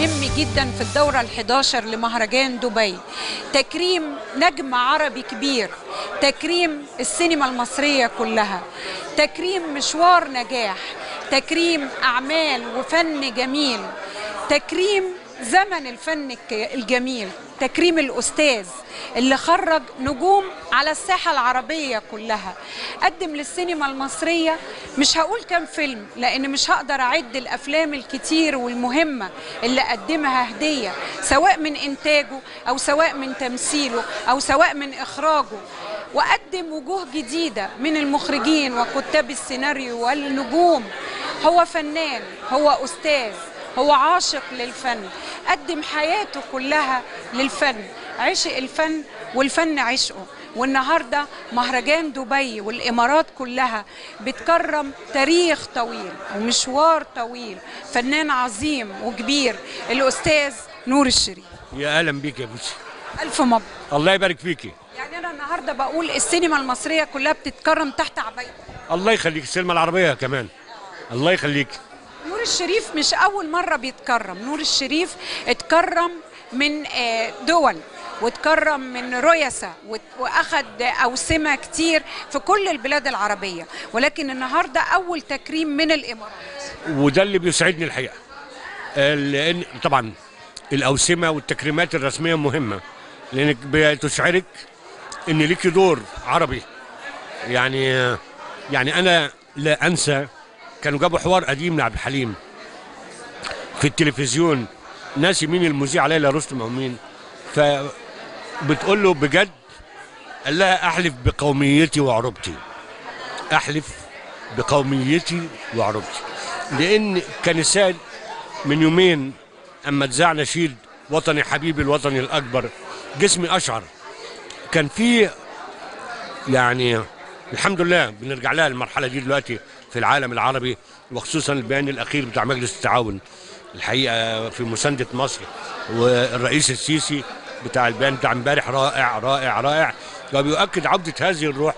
مهم جدا في الدورة ال11 لمهرجان دبي تكريم نجم عربي كبير تكريم السينما المصرية كلها تكريم مشوار نجاح تكريم أعمال وفن جميل تكريم زمن الفن الك- الجميل تكريم الأستاذ اللي خرج نجوم على الساحة العربية كلها قدم للسينما المصرية مش هقول كام فيلم لأن مش هقدر أعد الأفلام الكتير والمهمة اللي قدمها هدية سواء من إنتاجه أو سواء من تمثيله أو سواء من إخراجه وقدم وجوه جديدة من المخرجين وكتاب السيناريو والنجوم هو فنان هو أستاذ هو عاشق للفن قدم حياته كلها للفن عشق الفن والفن عشقه والنهارده مهرجان دبي والامارات كلها بتكرم تاريخ طويل ومشوار طويل فنان عظيم وكبير الاستاذ نور الشريف يا اهلا بيك يا بوسي الف مبروك الله يبارك فيكي يعني انا النهارده بقول السينما المصريه كلها بتتكرم تحت عبايته الله يخليك السينما العربيه كمان الله يخليك نور الشريف مش أول مرة بيتكرم نور الشريف اتكرم من آه، دول واتكرم من رؤساء وات- واخد اوسمه كتير في كل البلاد العربيه ولكن النهارده اول تكريم من الامارات وده اللي بيسعدني الحقيقه آه، لان طبعا الاوسمه والتكريمات الرسميه مهمه لانك بتشعرك ان ليكي دور عربي يعني آه، يعني انا لا انسى كانوا جابوا حوار قديم لعبد الحليم في التلفزيون ناسي مين المذيع ليلى رستم او مين فبتقول له بجد قال لها احلف بقوميتي وعربتي احلف بقوميتي وعربتي لان كان ساد من يومين اما اتذاع نشيد وطني حبيبي الوطني الاكبر جسمي اشعر كان في يعني الحمد لله بنرجع لها المرحله دي دلوقتي في العالم العربي وخصوصا البيان الاخير بتاع مجلس التعاون الحقيقه في مسانده مصر والرئيس السيسي بتاع البيان بتاع امبارح رائع رائع رائع وبيؤكد عوده هذه الروح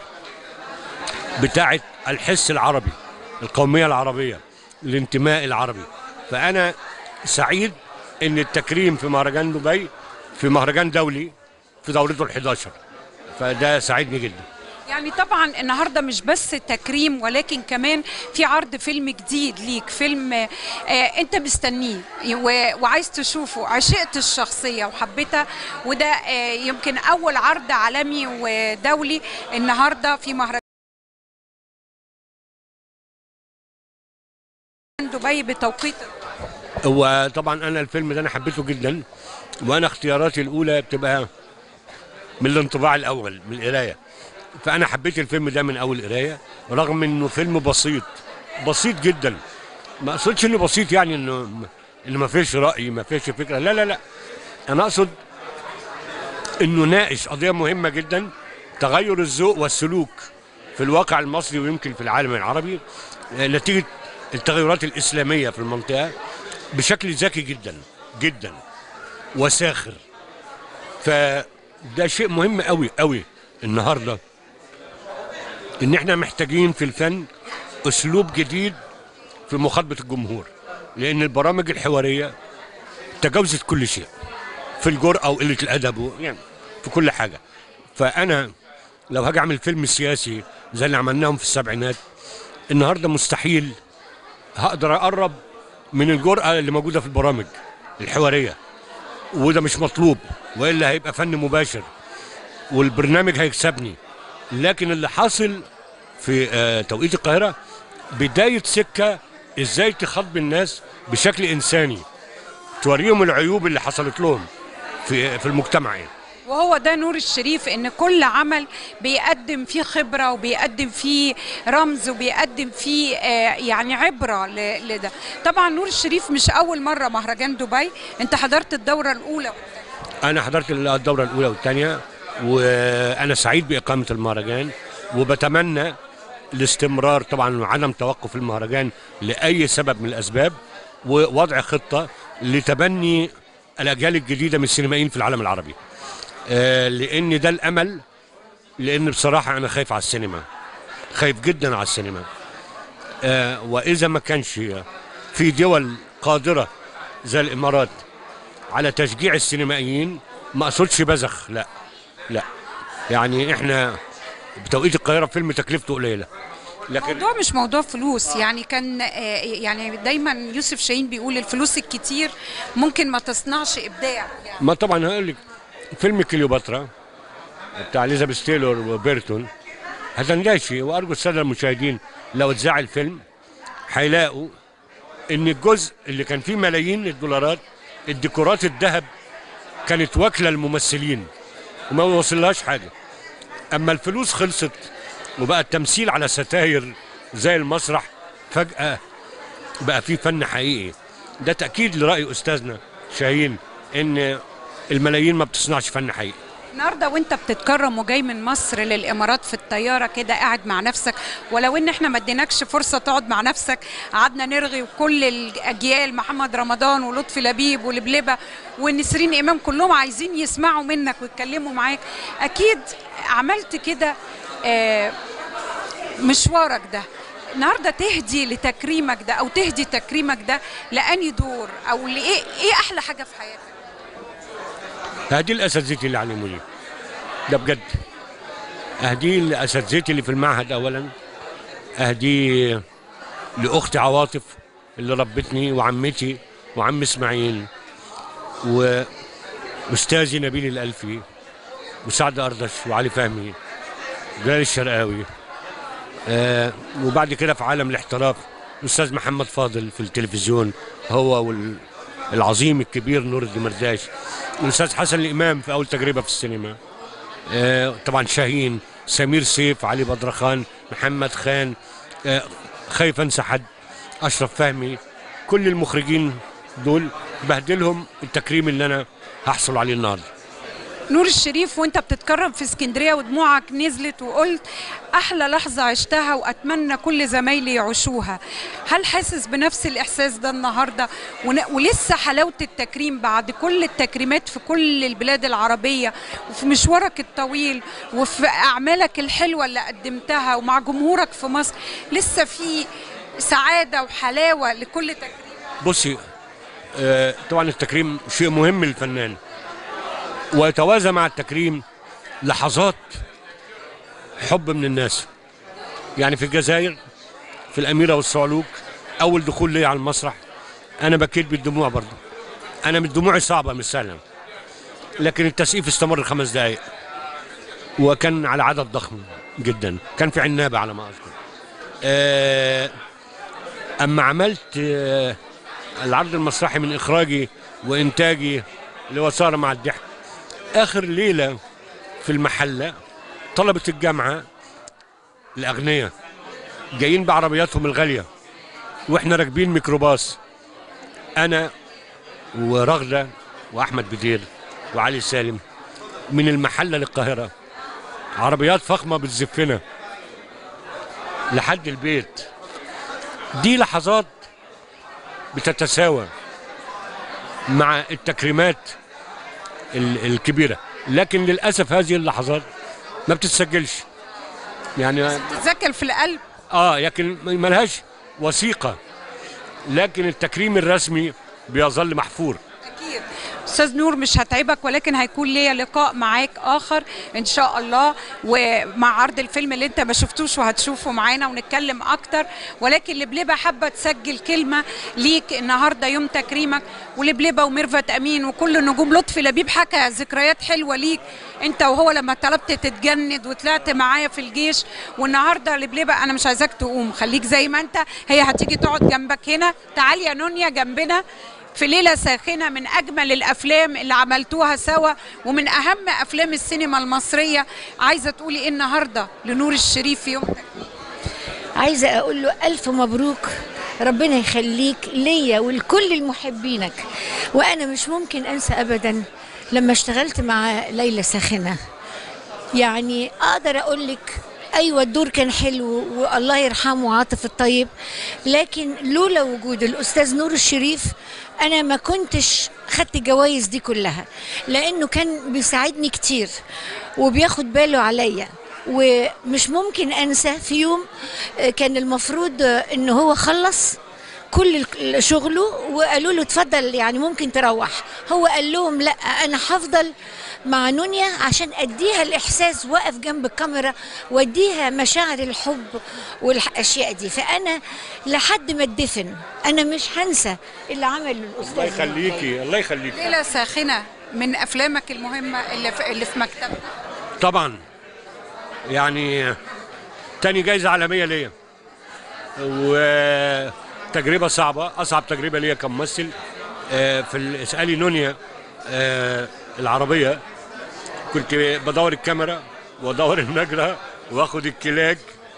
بتاعه الحس العربي القوميه العربيه الانتماء العربي فانا سعيد ان التكريم في مهرجان دبي في مهرجان دولي في دورته ال11 فده ساعدني جدا يعني طبعا النهارده مش بس تكريم ولكن كمان في عرض فيلم جديد ليك فيلم آه انت مستنيه و- وعايز تشوفه عشقت الشخصيه وحبيتها وده آه يمكن اول عرض عالمي ودولي النهارده في مهرجان دبي بتوقيت هو طبعا انا الفيلم ده انا حبيته جدا وانا اختياراتي الاولى بتبقى من الانطباع الاول من القرايه فانا حبيت الفيلم ده من اول قرايه رغم انه فيلم بسيط بسيط جدا ما اقصدش انه بسيط يعني انه انه ما فيش راي ما فيش فكره لا لا لا انا اقصد انه ناقش قضيه مهمه جدا تغير الذوق والسلوك في الواقع المصري ويمكن في العالم العربي آه، نتيجه التغيرات الاسلاميه في المنطقه بشكل ذكي جدا جدا وساخر فده شيء مهم قوي قوي النهارده ان احنا محتاجين في الفن اسلوب جديد في مخاطبه الجمهور لان البرامج الحواريه تجاوزت كل شيء في الجرأة وقلة الأدب و- يعني في كل حاجة فأنا لو هاجي أعمل فيلم سياسي زي اللي عملناهم في السبعينات النهاردة مستحيل هقدر أقرب من الجرأة اللي موجودة في البرامج الحوارية وده مش مطلوب وإلا هيبقى فن مباشر والبرنامج هيكسبني لكن اللي حاصل في آه، توقيت القاهرة بداية سكة ازاي تخاطب الناس بشكل إنساني توريهم العيوب اللي حصلت لهم في في المجتمع يعني. وهو ده نور الشريف ان كل عمل بيقدم فيه خبره وبيقدم فيه رمز وبيقدم فيه آه، يعني عبره ل- لده طبعا نور الشريف مش اول مره مهرجان دبي انت حضرت الدوره الاولى انا حضرت الدوره الاولى والثانيه وانا سعيد باقامه المهرجان وبتمنى الاستمرار طبعا وعدم توقف المهرجان لاي سبب من الاسباب ووضع خطه لتبني الاجيال الجديده من السينمائيين في العالم العربي آه، لان ده الامل لان بصراحه انا خايف على السينما خايف جدا على السينما آه، واذا ما كانش في دول قادره زي الامارات على تشجيع السينمائيين ما اقصدش بزخ لا لا يعني احنا بتوقيت القاهره فيلم تكلفته قليله لكن الموضوع مش موضوع فلوس يعني كان آه، يعني دايما يوسف شاهين بيقول الفلوس الكتير ممكن ما تصنعش ابداع يعني ما طبعا هقول لك فيلم كليوباترا بتاع اليزابيث تايلور وبيرتون هتندهشي وارجو الساده المشاهدين لو اتذاع الفيلم هيلاقوا ان الجزء اللي كان فيه ملايين الدولارات الديكورات الذهب كانت واكله الممثلين وما وصلهاش حاجه اما الفلوس خلصت وبقى التمثيل على ستاير زي المسرح فجاه بقى فيه فن حقيقي ده تاكيد لراي استاذنا شاهين ان الملايين ما بتصنعش فن حقيقي النهارده وانت بتتكرم وجاي من مصر للامارات في الطياره كده قاعد مع نفسك ولو ان احنا ما اديناكش فرصه تقعد مع نفسك قعدنا نرغي وكل الاجيال محمد رمضان ولطفي لبيب ولبلبه ونسرين امام كلهم عايزين يسمعوا منك ويتكلموا معاك اكيد عملت كده آه، مشوارك ده النهارده تهدي لتكريمك ده او تهدي تكريمك ده لاني دور او لايه ايه احلى حاجه في حياتك هدي الاساتذتي اللي علموني ده بجد اهديه لاساتذتي اللي في المعهد اولا اهديه لاختي عواطف اللي ربتني وعمتي وعم اسماعيل واستاذي نبيل الالفي وسعد اردش وعلي فهمي جلال الشرقاوي آه وبعد كده في عالم الاحتراف الاستاذ محمد فاضل في التلفزيون هو والعظيم الكبير نور الدمرداش الاستاذ حسن الامام في اول تجربه في السينما آه طبعا شاهين سمير سيف علي بدرخان محمد خان آه خايف انسى حد اشرف فهمي كل المخرجين دول بهدلهم التكريم اللي انا هحصل عليه النهارده نور الشريف وانت بتتكرم في اسكندريه ودموعك نزلت وقلت احلى لحظه عشتها واتمنى كل زمايلي يعيشوها هل حاسس بنفس الاحساس ده النهارده ون- ولسه حلاوه التكريم بعد كل التكريمات في كل البلاد العربيه وفي مشوارك الطويل وفي اعمالك الحلوه اللي قدمتها ومع جمهورك في مصر لسه في سعاده وحلاوه لكل تكريم بصي آه طبعا التكريم شيء مهم للفنان ويتوازى مع التكريم لحظات حب من الناس يعني في الجزائر في الأميرة والصعلوك أول دخول لي على المسرح أنا بكيت بالدموع برضه أنا من دموعي صعبة مش سهلة لكن التسقيف استمر خمس دقايق وكان على عدد ضخم جدا كان في عنابة على ما أذكر آه، أما عملت آه، العرض المسرحي من إخراجي وإنتاجي اللي هو صار مع الضحك آخر ليلة في المحلة طلبة الجامعة الأغنياء جايين بعربياتهم الغالية وإحنا راكبين ميكروباص أنا ورغدة وأحمد بدير وعلي سالم من المحلة للقاهرة عربيات فخمة بتزفنا لحد البيت دي لحظات بتتساوى مع التكريمات ال- الكبيرة لكن للأسف هذه اللحظات ما بتتسجلش يعني تتذكر في القلب اه لكن ملهاش وثيقة لكن التكريم الرسمي بيظل محفور أكيد أستاذ نور مش هتعبك ولكن هيكون ليا لقاء معاك آخر إن شاء الله ومع عرض الفيلم اللي أنت ما شفتوش وهتشوفه معانا ونتكلم أكتر ولكن لبلبة حابة تسجل كلمة ليك النهاردة يوم تكريمك ولبلبة وميرفت أمين وكل النجوم لطفي لبيب حكى ذكريات حلوة ليك أنت وهو لما طلبت تتجند وطلعت معايا في الجيش والنهاردة لبلبة أنا مش عايزاك تقوم خليك زي ما أنت هي هتيجي تقعد جنبك هنا تعال يا نونيا جنبنا في ليلة ساخنة من أجمل الأفلام اللي عملتوها سوا ومن أهم أفلام السينما المصرية عايزة تقولي إيه النهاردة لنور الشريف في يوم تكريمه؟ عايزة أقول له ألف مبروك ربنا يخليك ليا ولكل المحبينك وأنا مش ممكن أنسى أبدا لما اشتغلت مع ليلى ساخنة يعني أقدر أقول لك أيوة الدور كان حلو والله يرحمه عاطف الطيب لكن لولا وجود الأستاذ نور الشريف أنا ما كنتش خدت الجوائز دي كلها لأنه كان بيساعدني كتير وبياخد باله عليا ومش ممكن انسى في يوم آه، كان المفروض آه، ان هو خلص كل ال- شغله وقالوا له اتفضل يعني ممكن تروح هو قال لهم لا انا هفضل مع نونيا عشان اديها الاحساس واقف جنب الكاميرا واديها مشاعر الحب والاشياء دي فانا لحد ما اتدفن انا مش هنسى اللي عمله الاستاذ الله يخليكي الله يخليكي ليلة ساخنة من أفلامك المهمة اللي في, اللي في مكتبك طبعا يعني تاني جايزة عالمية ليا وتجربة صعبة أصعب تجربة ليا كممثل آه، في ال- اسألي نونيا آه، العربية كنت بدور الكاميرا وادور النجرة واخد الكلاج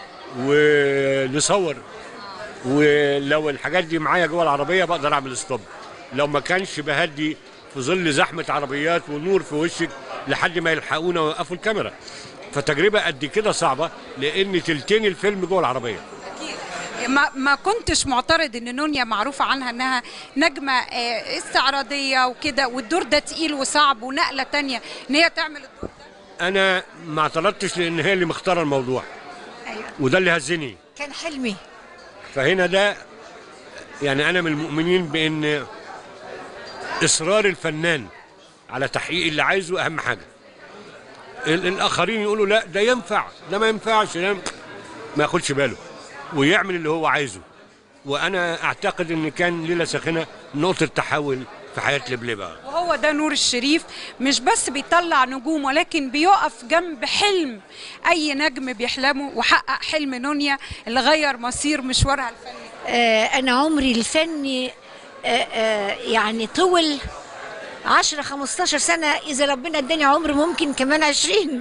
ونصور ولو الحاجات دي معايا جوه العربية بقدر اعمل ستوب لو ما كانش بهدي في ظل زحمة عربيات ونور في وشك لحد ما يلحقونا ويوقفوا الكاميرا فتجربة قد كده صعبة لأن تلتين الفيلم جوه العربية ما, ما كنتش معترض ان نونيا معروفة عنها انها نجمة آه، استعراضية وكده والدور ده تقيل وصعب ونقلة تانية ان هي تعمل الدور ده أنا ما اعترضتش لأن هي اللي مختارة الموضوع ايوه وده اللي هزني كان حلمي فهنا ده يعني أنا من المؤمنين بأن إصرار الفنان على تحقيق اللي عايزه أهم حاجة ال- الآخرين يقولوا لا ده ينفع ده ما ينفعش ده ما ياخدش باله ويعمل اللي هو عايزه وأنا أعتقد إن كان ليلة ساخنة نقطة تحول في حياة لبلبة وهو ده نور الشريف مش بس بيطلع نجوم ولكن بيقف جنب حلم اي نجم بيحلمه وحقق حلم نونيا اللي غير مصير مشوارها الفني آه، أنا عمري الفني آه، آه، يعني طول 10 15 سنة إذا ربنا اداني عمر ممكن كمان 20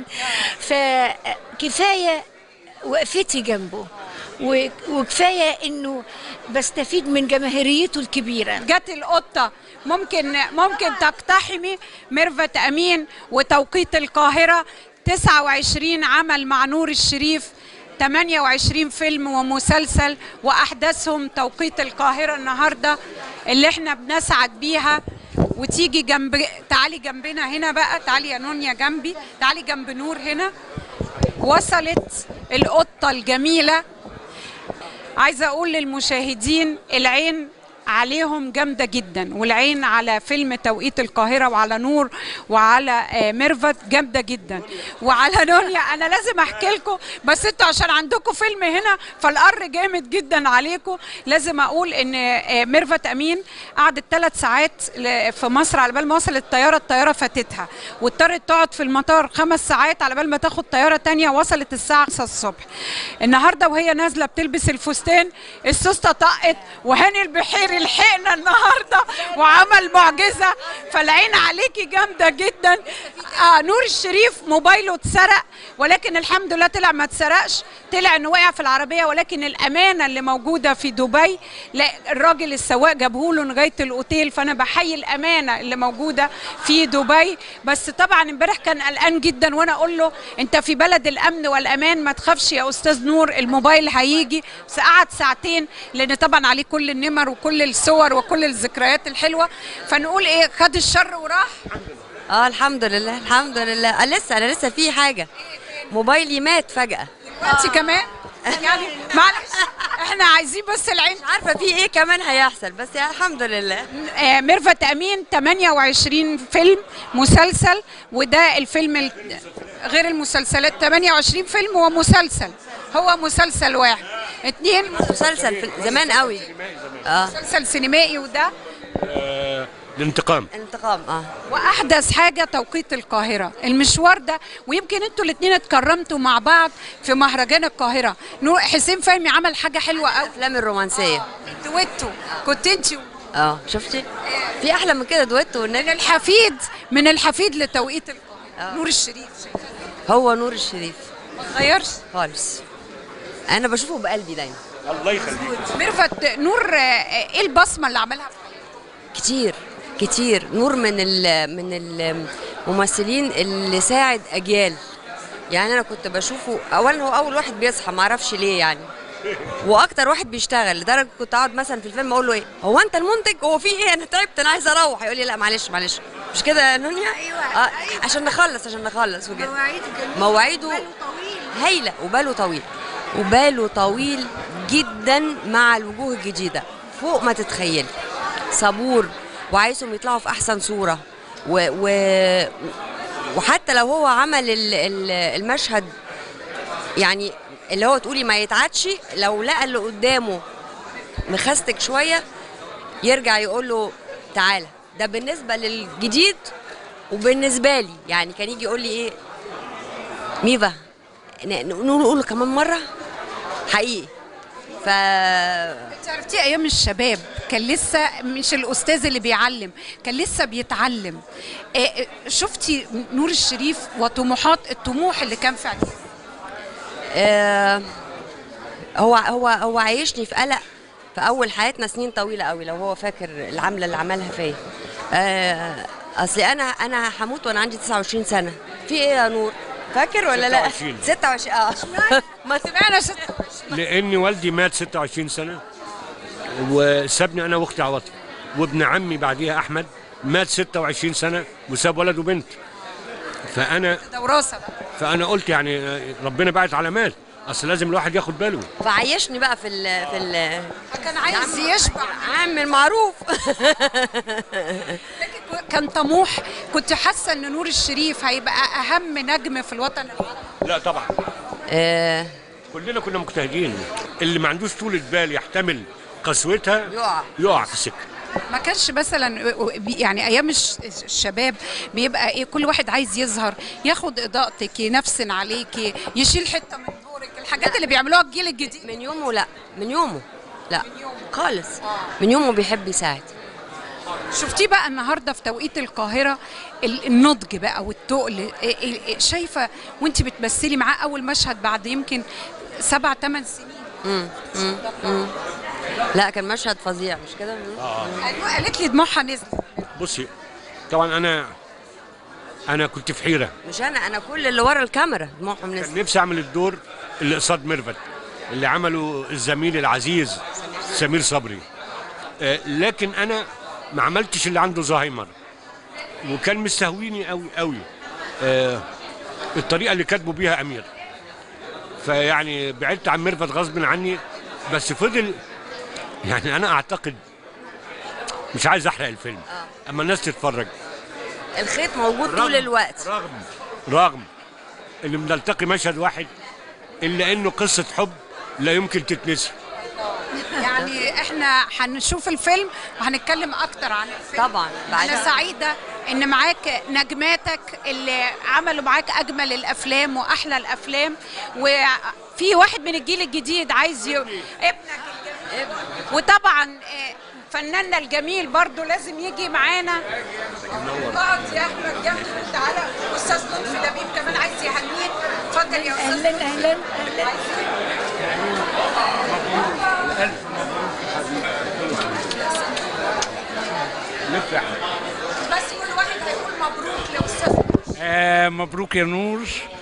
فكفاية وقفتي جنبه و- وكفاية إنه بستفيد من جماهيريته الكبيرة جت القطة ممكن ممكن تقتحمي ميرفت أمين وتوقيت القاهرة 29 عمل مع نور الشريف 28 فيلم ومسلسل وأحداثهم توقيت القاهرة النهاردة اللي احنا بنسعد بيها وتيجي جنب تعالي جنبنا هنا بقى تعالي يا نونيا جنبي تعالي جنب نور هنا وصلت القطة الجميلة عايزه اقول للمشاهدين العين عليهم جامدة جدا والعين على فيلم توقيت القاهرة وعلى نور وعلى آه، ميرفت جامدة جدا وعلى نونيا أنا لازم أحكي لكم بس أنتوا عشان عندكم فيلم هنا فالقر جامد جدا عليكم لازم أقول إن آه، ميرفت أمين قعدت ثلاث ساعات ل- في مصر على بال ما وصلت الطيارة الطيارة فاتتها واضطرت تقعد في المطار خمس ساعات على بال ما تاخد طيارة تانية وصلت الساعة 5 الصبح النهاردة وهي نازلة بتلبس الفستان السوستة طقت وهاني البحيري لحقنا النهاردة وعمل معجزة فالعين عليكي جامدة جدا آه نور الشريف موبايله اتسرق ولكن الحمد لله طلع ما اتسرقش طلع انه وقع في العربية ولكن الأمانة اللي موجودة في دبي لا الراجل السواق جابه له لغاية الأوتيل فأنا بحيي الأمانة اللي موجودة في دبي بس طبعا امبارح كان قلقان جدا وأنا أقول له أنت في بلد الأمن والأمان ما تخافش يا أستاذ نور الموبايل هيجي بس قعد ساعتين لأن طبعا عليه كل النمر وكل الصور وكل الذكريات الحلوة فنقول إيه خد الشر وراح اه الحمد لله الحمد لله آه لسه انا لسه في حاجه موبايلي مات فجاه دلوقتي كمان يعني معلش احنا عايزين بس العين مش عارفه في ايه كمان هيحصل بس يعني الحمد لله آه، ميرفت امين 28 فيلم مسلسل وده الفيلم ال- غير المسلسلات 28 فيلم ومسلسل هو مسلسل واحد اتنين مسلسل في زمان قوي اه مسلسل سينمائي وده آه الانتقام انتقام اه واحدث حاجه توقيت القاهره المشوار ده ويمكن انتوا الاثنين اتكرمتوا مع بعض في مهرجان القاهره نور حسين فهمي عمل حاجه حلوه قوي الافلام الرومانسيه دويتو كنت انت اه شفتي في احلى من كده دويتو من والنبي الحفيد من الحفيد لتوقيت القاهره نور الشريف هو نور الشريف ما اتغيرش خالص انا بشوفه بقلبي دايما الله يخليك ميرفت نور آه، ايه البصمه اللي عملها في كتير كتير نور من ال من الممثلين اللي ساعد اجيال يعني انا كنت بشوفه اولا هو اول واحد بيصحى ما اعرفش ليه يعني واكتر واحد بيشتغل لدرجه كنت اقعد مثلا في الفيلم اقول له ايه هو انت المنتج هو في ايه انا تعبت انا عايزه اروح يقول لي لا معلش معلش مش كده يا نونيا أيوة، آه أيوة. عشان نخلص عشان نخلص وكده مواعيد جميلة مواعيده وباله طويل. هايله وباله طويل وباله طويل جدا مع الوجوه الجديده فوق ما تتخيلي صبور وعايزهم يطلعوا في احسن صوره و, و وحتى لو هو عمل ال- ال- المشهد يعني اللي هو تقولي ما يتعادش لو لقى اللي قدامه مخستك شويه يرجع يقول له تعالى ده بالنسبه للجديد وبالنسبه لي يعني كان يجي يقول لي ايه ميفا ن- نقول نقول كمان مره حقيقي ف انت عرفتي ايام الشباب كان لسه مش الاستاذ اللي بيعلم كان لسه بيتعلم آه، آه، شفتي نور الشريف وطموحات الطموح اللي كان في عينيه آه، هو هو هو عايشني في قلق في اول حياتنا سنين طويله قوي لو هو فاكر العمله اللي عملها فيا آه، اصل انا انا هموت وانا عندي 29 سنه في ايه يا نور فاكر ولا لا 26. 26 اه ما سمعنا ست لان والدي مات 26 سنه وسابني انا واختي عواطف وابن عمي بعديها احمد مات 26 سنه وساب ولد وبنت فانا ده وراثه بقى. فانا قلت يعني آه، ربنا بعت علامات اصل لازم الواحد ياخد باله فعيشني بقى في ال في ال كان عايز يشبع عامل معروف لكن كان طموح كنت حاسه ان نور الشريف هيبقى اهم نجم في الوطن العربي لا طبعا آه، كلنا كنا مجتهدين اللي ما عندوش طولة بال يحتمل قسوتها يقع. يقع في السكه ما كانش مثلا يعني ايام الش- الشباب بيبقى ايه كل واحد عايز يظهر ياخد اضاءتك ينفسن عليكي يشيل حته من نورك الحاجات اللي بيعملوها الجيل الجديد من يومه لا من يومه لا خالص من يومه بيحب يساعد شفتيه بقى النهارده في توقيت القاهره ال- النضج بقى والتقل إيه- إيه- إيه شايفه وانت بتمثلي معاه اول مشهد بعد يمكن سبع ثمان سنين مم. مم. مم. لا كان مشهد فظيع مش كده أيوة، قالت لي دموعها نزلت بصي طبعا انا انا كنت في حيره مش انا انا كل اللي ورا الكاميرا دموعهم كان نزل نفسي اعمل الدور اللي قصاد ميرفت اللي عمله الزميل العزيز سمير صبري آه، لكن انا ما عملتش اللي عنده زهايمر وكان مستهويني قوي قوي آه، الطريقه اللي كاتبه بيها امير فيعني بعدت عن ميرفت غصب عني بس فضل يعني انا اعتقد مش عايز احرق الفيلم اما الناس تتفرج الخيط موجود طول رغم- الوقت رغم رغم ان بنلتقي مشهد واحد الا انه قصه حب لا يمكن تتنسي يعني احنا هنشوف الفيلم وهنتكلم اكتر عن الفيلم طبعا انا بعدها سعيده ان معاك نجماتك اللي عملوا معاك اجمل الافلام واحلى الافلام وفي واحد من الجيل الجديد عايز ي... ابنك الجميل. وطبعا آه، فناننا الجميل برضو لازم يجي معانا اقعد يا احمد جنبي تعالى استاذ لطفي لبيب كمان عايز يهنيك اتفضل يا استاذ اهلا اهلا اهلا بس كل واحد هيقول مبروك لاستاذ آه مبروك يا نور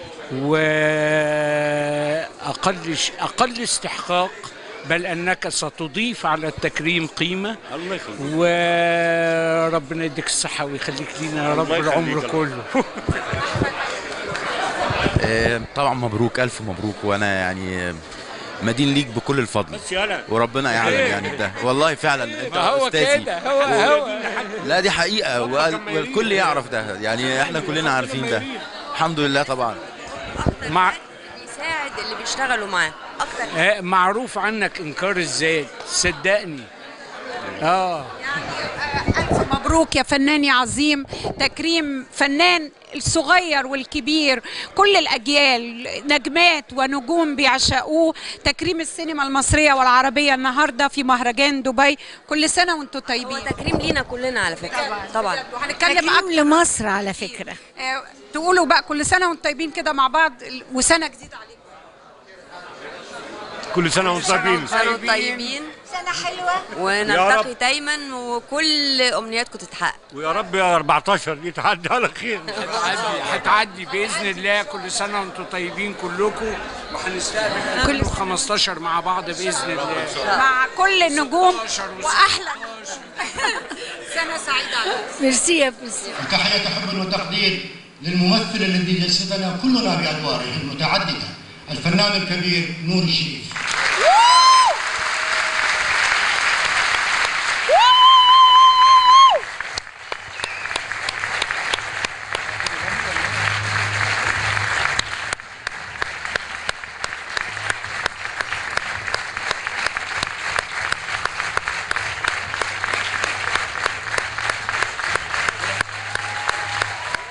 وأقل أقل استحقاق بل أنك ستضيف على التكريم قيمة الله يخليك وربنا يديك الصحة ويخليك لينا يا رب الله يخليك العمر يا رب. كله آه، طبعا مبروك الف مبروك وانا يعني آه، مدين ليك بكل الفضل بس يالا وربنا يعلم يعني ده والله فعلا انت ما هو استاذي كده هو هو لا دي حقيقه وال- والكل يعرف ده يعني احنا كلنا عارفين ده الحمد لله طبعا مع يساعد اللي بيشتغلوا معاه اكتر آه معروف عنك إنكار الذات صدقني اه ألف مبروك يا فنان يا عظيم تكريم فنان الصغير والكبير كل الأجيال نجمات ونجوم بيعشقوه تكريم السينما المصرية والعربية النهاردة في مهرجان دبي كل سنة وانتم هو طيبين تكريم لينا كلنا على فكره طبعا وهنتكلم تكريم أكتر لمصر على فكره آه، تقولوا بقى كل سنة وانتم طيبين كده مع بعض وسنة جديدة عليكم كل سنه وانتم طيبين كانوا طيبين سنه حلوه ونلتقي دايما وكل امنياتكم تتحقق ويا رب يا 14 يتعدى على خير هتعدي هتعدي باذن الله كل سنه وانتم طيبين كلكم وهنستقبل 2015 مع بعض باذن الله مع كل النجوم وأحلى سنة سعيدة عليكم ميرسي يا ميرسي تحية حب وتقدير للممثل الذي جسدنا كلنا بأدواره المتعددة الفنان الكبير نور الشريف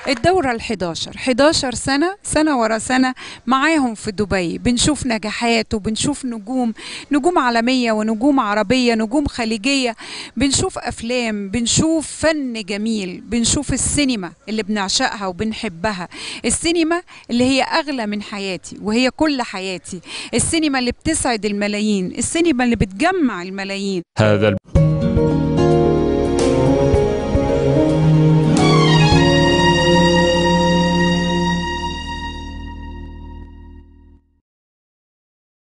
الدورة ال11 11 سنة سنة ورا سنة معاهم في دبي بنشوف نجاحات وبنشوف نجوم نجوم عالمية ونجوم عربية نجوم خليجية بنشوف أفلام بنشوف فن جميل بنشوف السينما اللي بنعشقها وبنحبها السينما اللي هي أغلى من حياتي وهي كل حياتي السينما اللي بتسعد الملايين السينما اللي بتجمع الملايين هذا